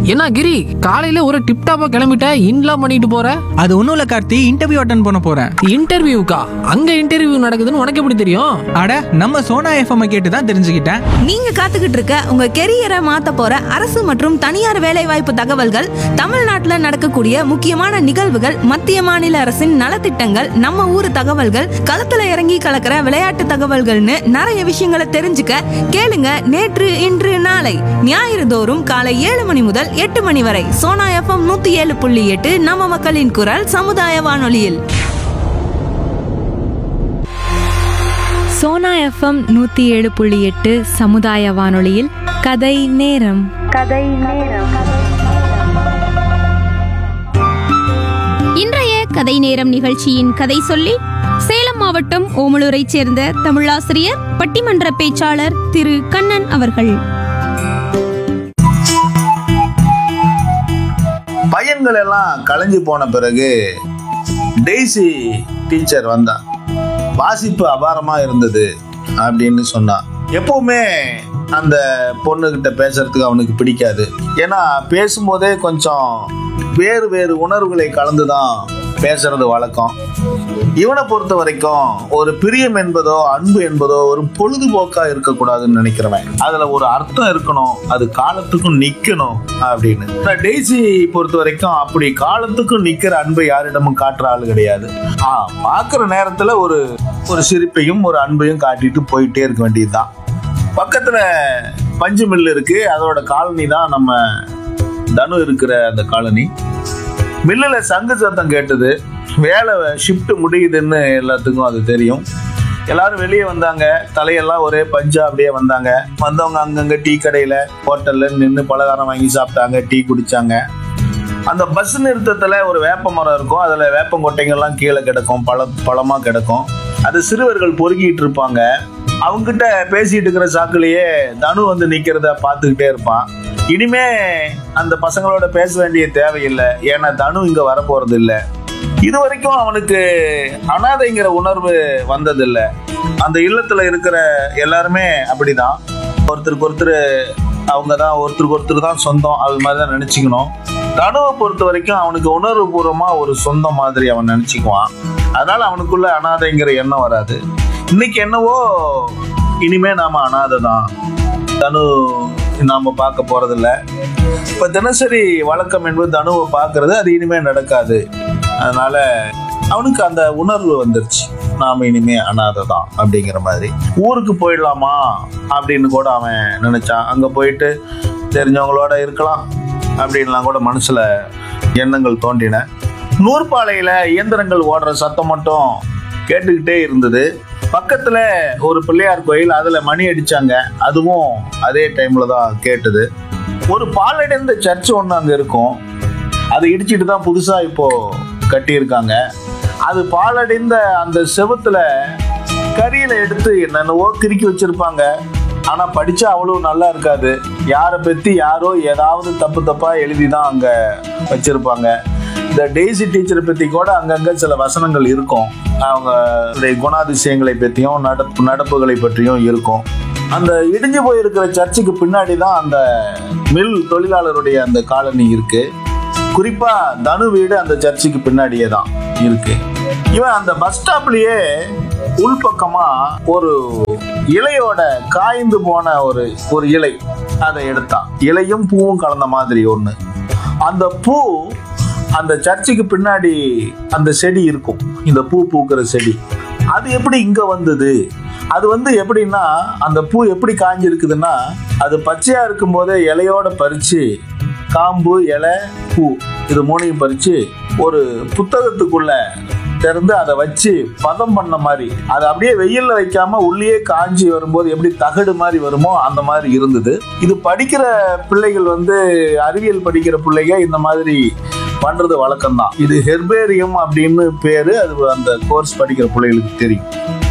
என்ன கிரி காலையில ஒரு டிப்டாப்பா கிளம்பிட்ட இன்லாம் பண்ணிட்டு போற அது ஒன்றும் இல்லை கார்த்தி இன்டர்வியூ அட்டன் பண்ண போகிறேன் இன்டர்வியூக்கா அங்க இன்டர்வியூ நடக்குதுன்னு உனக்கு எப்படி தெரியும் அட நம்ம சோனா எஃப்எம் கேட்டு தான் தெரிஞ்சுக்கிட்டேன் நீங்க காத்துக்கிட்டு இருக்க உங்க கெரியரை மாத்த போற அரசு மற்றும் தனியார் வேலைவாய்ப்பு தகவல்கள் தமிழ்நாட்டுல நடக்கக்கூடிய முக்கியமான நிகழ்வுகள் மத்திய மாநில அரசின் நலத்திட்டங்கள் நம்ம ஊர் தகவல்கள் களத்துல இறங்கி கலக்கிற விளையாட்டு தகவல்கள்னு நிறைய விஷயங்களை தெரிஞ்சுக்க கேளுங்க நேற்று இன்று நாளை ஞாயிறு தோறும் காலை ஏழு மணி முதல் எட்டு மணி வரை சோனா எஃப்எம் நூத்தி ஏழு புள்ளி எட்டு நம்ம மக்களின் குரல் சமுதாய வானொலியில் சோனா எஃப்எம் நூற்றி ஏழு புள்ளி எட்டு சமுதாய வானொலியில் கதை நேரம் இன்றைய கதை நேரம் நிகழ்ச்சியின் கதை சொல்லி சேலம் மாவட்டம் ஓமலூரைச் சேர்ந்த தமிழாசிரியர் பட்டிமன்ற பேச்சாளர் திரு கண்ணன் அவர்கள் பையன்கள் எல்லாம் கலைஞ்சு போன பிறகு டெய்ஸி டீச்சர் வந்தான் வாசிப்பு அபாரமா இருந்தது அப்படின்னு சொன்னான் எப்பவுமே அந்த பொண்ணுகிட்ட பேசுறதுக்கு அவனுக்கு பிடிக்காது ஏன்னா பேசும்போதே கொஞ்சம் வேறு வேறு உணர்வுகளை கலந்து தான் பேசுறது வழக்கம் இவனை பொறுத்த வரைக்கும் ஒரு பிரியம் என்பதோ அன்பு என்பதோ ஒரு பொழுதுபோக்கா இருக்கக்கூடாதுன்னு நினைக்கிறவன் அதுல ஒரு அர்த்தம் இருக்கணும் அது காலத்துக்கும் நிக்கணும் அப்படின்னு ஆனா டெய்ஸி பொறுத்த வரைக்கும் அப்படி காலத்துக்கும் நிக்கிற அன்பை யாரிடமும் காட்டுற ஆளு கிடையாது ஆ பாக்குற நேரத்துல ஒரு ஒரு சிரிப்பையும் ஒரு அன்பையும் காட்டிட்டு போயிட்டே இருக்க வேண்டியதுதான் பக்கத்துல பஞ்சு மில் இருக்கு அதோட காலனி தான் நம்ம தனு இருக்கிற அந்த காலனி மில்லில் சங்கு சத்தம் கேட்டது வேலை ஷிஃப்ட் முடியுதுன்னு எல்லாத்துக்கும் அது தெரியும் எல்லாரும் வெளியே வந்தாங்க தலையெல்லாம் ஒரே பஞ்சா அப்படியே வந்தாங்க வந்தவங்க அங்கங்க டீ கடையில ஹோட்டல்ல நின்று பலகாரம் வாங்கி சாப்பிட்டாங்க டீ குடிச்சாங்க அந்த பஸ் நிறுத்தத்துல ஒரு வேப்ப மரம் இருக்கும் அதுல வேப்பங்கொட்டைங்கள்லாம் கீழே கிடக்கும் பழ பழமா கிடக்கும் அது சிறுவர்கள் பொறுக்கிட்டு இருப்பாங்க அவங்ககிட்ட பேசிட்டு இருக்கிற சாக்குலயே தனு வந்து நிக்கிறத பார்த்துக்கிட்டே இருப்பான் இனிமே அந்த பசங்களோட பேச வேண்டிய தேவையில்லை ஏன்னா தனு இங்க வரப்போறது இல்லை இது வரைக்கும் அவனுக்கு அனாதைங்கிற உணர்வு வந்ததில்லை அந்த இல்லத்துல இருக்கிற எல்லாருமே அப்படிதான் ஒருத்தருக்கு ஒருத்தர் அவங்க தான் ஒருத்தருக்கு ஒருத்தர் தான் சொந்தம் அது மாதிரி தான் நினைச்சுக்கணும் தனுவை பொறுத்த வரைக்கும் அவனுக்கு உணர்வு பூர்வமா ஒரு சொந்தம் மாதிரி அவன் நினைச்சுக்குவான் அதனால அவனுக்குள்ள அனாதைங்கிற எண்ணம் வராது இன்னைக்கு என்னவோ இனிமே நாம அனாதை தான் தனு நாம பார்க்க போறதில்ல இப்ப தினசரி வழக்கம் என்பது தனுவை பார்க்கறது அது இனிமே நடக்காது அதனால அவனுக்கு அந்த உணர்வு வந்துருச்சு நாம இனிமே அனாதை தான் அப்படிங்கிற மாதிரி ஊருக்கு போயிடலாமா அப்படின்னு கூட அவன் நினைச்சான் அங்க போயிட்டு தெரிஞ்சவங்களோட இருக்கலாம் அப்படின்லாம் கூட மனசுல எண்ணங்கள் தோன்றின நூற்பாலையில இயந்திரங்கள் ஓடுற சத்தம் மட்டும் கேட்டுக்கிட்டே இருந்தது பக்கத்துல ஒரு பிள்ளையார் கோயில் அதுல மணி அடிச்சாங்க அதுவும் அதே டைம்ல தான் கேட்டது ஒரு பாலடைந்த சர்ச் ஒன்று அங்க இருக்கும் அதை இடிச்சிட்டு தான் புதுசா இப்போ கட்டியிருக்காங்க அது பாலடைந்த அந்த செவுத்துல கரியில எடுத்து என்னென்னவோ கிறுக்கி வச்சிருப்பாங்க ஆனா படிச்சா அவ்வளவு நல்லா இருக்காது யாரை பத்தி யாரோ ஏதாவது தப்பு தப்பா எழுதி தான் அங்க வச்சிருப்பாங்க இந்த டெய்ஸி டீச்சரை பத்தி கூட அங்கங்க சில வசனங்கள் இருக்கும் அவங்க குணாதிசயங்களை பற்றியும் நடப்பு நடப்புகளை பற்றியும் இருக்கும் அந்த இடிஞ்சு போயிருக்கிற சர்ச்சுக்கு பின்னாடி தான் அந்த மில் தொழிலாளருடைய அந்த காலனி இருக்கு குறிப்பா தனு வீடு அந்த சர்ச்சுக்கு பின்னாடியே தான் இருக்கு இவன் அந்த பஸ் ஸ்டாப்லயே உள்பக்கமா ஒரு இலையோட காய்ந்து போன ஒரு ஒரு இலை அதை எடுத்தான் இலையும் பூவும் கலந்த மாதிரி ஒண்ணு அந்த பூ அந்த சர்ச்சுக்கு பின்னாடி அந்த செடி இருக்கும் இந்த பூ பூக்கிற செடி அது எப்படி இங்க வந்தது அது வந்து எப்படின்னா அந்த பூ எப்படி காஞ்சிருக்குதுன்னா அது பச்சையா இருக்கும் போதே இலையோட பறிச்சு காம்பு இலை பூ இது மூணையும் பறிச்சு ஒரு புத்தகத்துக்குள்ள திறந்து அதை வச்சு பதம் பண்ண மாதிரி அதை அப்படியே வெயில்ல வைக்காம உள்ளே காஞ்சி வரும்போது எப்படி தகடு மாதிரி வருமோ அந்த மாதிரி இருந்தது இது படிக்கிற பிள்ளைகள் வந்து அறிவியல் படிக்கிற பிள்ளைங்க இந்த மாதிரி பண்றது வழக்கம்தான் இது ஹெர்பேரியம் அப்படின்னு பேரு அது அந்த கோர்ஸ் படிக்கிற பிள்ளைகளுக்கு தெரியும்